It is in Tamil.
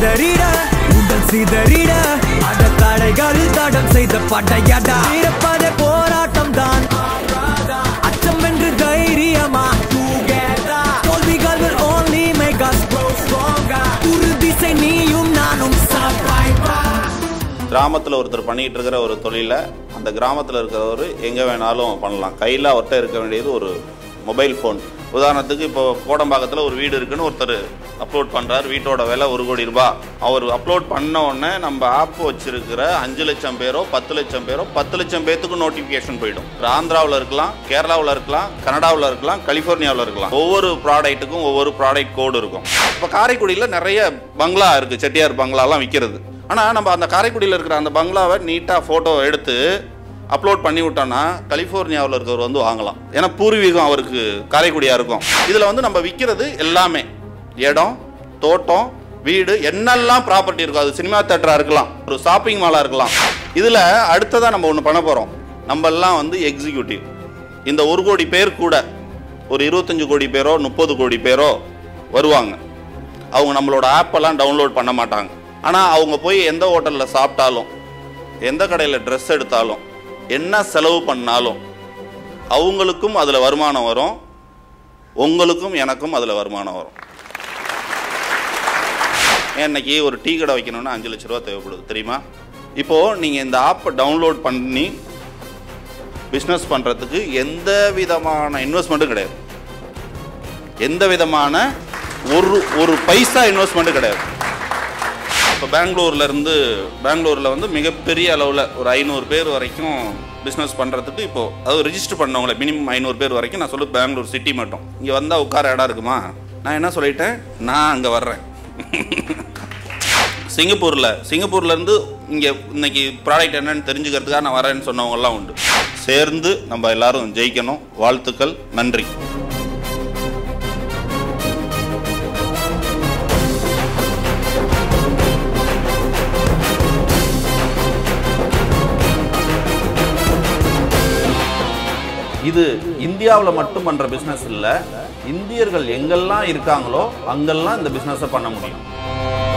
சிதறிட உடல் சிதறிட அட தடைகளில் தடம் செய்த படையடா இருப்பதே போராட்டம் தான் அச்சம் என்று தைரியமா together. தோல்விகள் will only make us grow stronger. உறுதிசை நீயும் நானும் survivor. கிராமத்தில் ஒருத்தர் பண்ணிட்டு இருக்கிற ஒரு தொழிலை அந்த கிராமத்தில் இருக்கிறவர் எங்கே வேணாலும் பண்ணலாம் கையில் அவர்கிட்ட இருக்க வேண்டியது ஒரு மொபைல் ஃபோன் உதாரணத்துக்கு இப்போ கோடம்பாக்கத்தில் ஒரு வீடு இருக்குன்னு ஒருத்தர் அப்லோட் பண்ணுறாரு வீட்டோட விலை ஒரு கோடி ரூபாய் அவர் அப்லோட் பண்ண உடனே நம்ம ஆப் வச்சிருக்கிற அஞ்சு லட்சம் பேரோ பத்து லட்சம் பேரோ பத்து லட்சம் பேத்துக்கு நோட்டிஃபிகேஷன் போயிடும் ஆந்திராவில் இருக்கலாம் கேரளாவில் இருக்கலாம் கனடாவில் இருக்கலாம் கலிஃபோர்னியாவில் இருக்கலாம் ஒவ்வொரு ப்ராடக்ட்டுக்கும் ஒவ்வொரு ப்ராடக்ட் கோடு இருக்கும் இப்போ காரைக்குடியில் நிறைய பங்களா இருக்குது செட்டியார் பங்களாலாம் விற்கிறது ஆனால் நம்ம அந்த காரைக்குடியில் இருக்கிற அந்த பங்களாவை நீட்டாக ஃபோட்டோ எடுத்து அப்லோட் பண்ணி விட்டோன்னா கலிஃபோர்னியாவில் இருக்கிறவர் வந்து வாங்கலாம் ஏன்னா பூர்வீகம் அவருக்கு காரைக்குடியாக இருக்கும் இதில் வந்து நம்ம விற்கிறது எல்லாமே இடம் தோட்டம் வீடு என்னெல்லாம் ப்ராப்பர்ட்டி இருக்கும் அது சினிமா தேட்டராக இருக்கலாம் ஒரு ஷாப்பிங் மாலாக இருக்கலாம் இதில் அடுத்ததாக நம்ம ஒன்று பண்ண போகிறோம் நம்ம எல்லாம் வந்து எக்ஸிக்யூட்டிவ் இந்த ஒரு கோடி பேர் கூட ஒரு இருபத்தஞ்சு கோடி பேரோ முப்பது கோடி பேரோ வருவாங்க அவங்க நம்மளோட ஆப்பெல்லாம் டவுன்லோட் பண்ண மாட்டாங்க ஆனால் அவங்க போய் எந்த ஹோட்டலில் சாப்பிட்டாலும் எந்த கடையில் ட்ரெஸ் எடுத்தாலும் என்ன செலவு பண்ணாலும் அவங்களுக்கும் அதில் வருமானம் வரும் உங்களுக்கும் எனக்கும் அதில் வருமானம் வரும் இன்னைக்கு ஒரு டீ கடை வைக்கணும்னா அஞ்சு லட்ச ரூபா தேவைப்படுது தெரியுமா இப்போது நீங்கள் இந்த ஆப்பை டவுன்லோட் பண்ணி பிஸ்னஸ் பண்ணுறதுக்கு எந்த விதமான இன்வெஸ்ட்மெண்ட்டும் கிடையாது எந்த விதமான ஒரு ஒரு பைசா இன்வெஸ்ட்மெண்ட்டும் கிடையாது இப்போ பெங்களூர்ல இருந்து பெங்களூரில் வந்து மிகப்பெரிய அளவில் ஒரு ஐநூறு பேர் வரைக்கும் பிஸ்னஸ் பண்ணுறதுக்கு இப்போ அது ரிஜிஸ்டர் பண்ணவங்கள மினிமம் ஐநூறு பேர் வரைக்கும் நான் சொல்லு பெங்களூர் சிட்டி மட்டும் இங்கே வந்தால் உட்கார இடம் இருக்குமா நான் என்ன சொல்லிட்டேன் நான் அங்கே வர்றேன் சிங்கப்பூரில் சிங்கப்பூர்லேருந்து இங்கே இன்னைக்கு ப்ராடக்ட் என்னன்னு தெரிஞ்சுக்கிறதுக்காக நான் வரேன்னு சொன்னவங்கலாம் உண்டு சேர்ந்து நம்ம எல்லாரும் ஜெயிக்கணும் வாழ்த்துக்கள் நன்றி இது இந்தியாவில் மட்டும் பண்ற பிசினஸ் இல்ல இந்தியர்கள் எங்கெல்லாம் இருக்காங்களோ அங்கெல்லாம் இந்த பிசினஸை பண்ண முடியும்